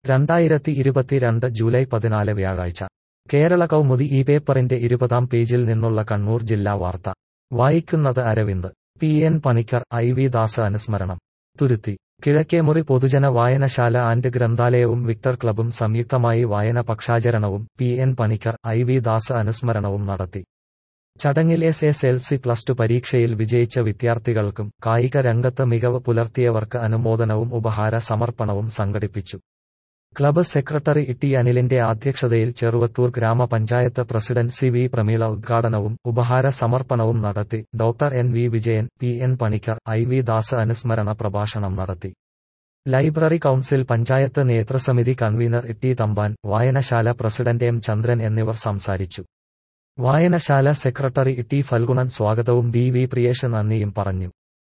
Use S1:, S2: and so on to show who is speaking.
S1: രണ്ടായിരത്തി ഇരുപത്തിരണ്ട് ജൂലൈ പതിനാല് വ്യാഴാഴ്ച കേരള കൗമുദി ഈ പേപ്പറിന്റെ ഇരുപതാം പേജിൽ നിന്നുള്ള കണ്ണൂർ ജില്ലാ വാർത്ത വായിക്കുന്നത് Aravind P N Panicker I V Das അനുസ്മരണം തുരുത്തി കിഴക്കേമുറി പൊതുജന വായനശാല ആൻഡ് ഗ്രന്ഥാലയവും വിക്ടർ ക്ലബും സംയുക്തമായി വായന പക്ഷാചരണവും P N Panicker I V Das അനുസ്മരണവും നടത്തി ചടങ്ങിൽ S S L C plus two പരീക്ഷയിൽ വിജയിച്ച വിദ്യാർത്ഥികൾക്കും കായിക രംഗത്ത് മികവ് പുലർത്തിയവർക്ക് അനുമോദനവും ഉപഹാര സമർപ്പണവും സംഘടിപ്പിച്ചു ക്ലബ്ബ് സെക്രട്ടറി ടി അനിലിന്റെ അധ്യക്ഷതയിൽ ചെറുവത്തൂർ ഗ്രാമപഞ്ചായത്ത് പ്രസിഡന്റ് സി വി പ്രമീള ഉദ്ഘാടനവും ഉപഹാര സമർപ്പണവും നടത്തി doctor N V Vijayan P N Panicker I V Das അനുസ്മരണ പ്രഭാഷണം നടത്തി ലൈബ്രറി കൌൺസിൽ പഞ്ചായത്ത് നേതൃസമിതി കൺവീനർ ടി തമ്പാൻ വായനശാല പ്രസിഡന്റ് എം ചന്ദ്രൻ എന്നിവർ സംസാരിച്ചു വായനശാല സെക്രട്ടറി ടി ഫൽഗുണൻ സ്വാഗതവും ബി വി പ്രിയേഷ് നന്ദിയും പറഞ്ഞു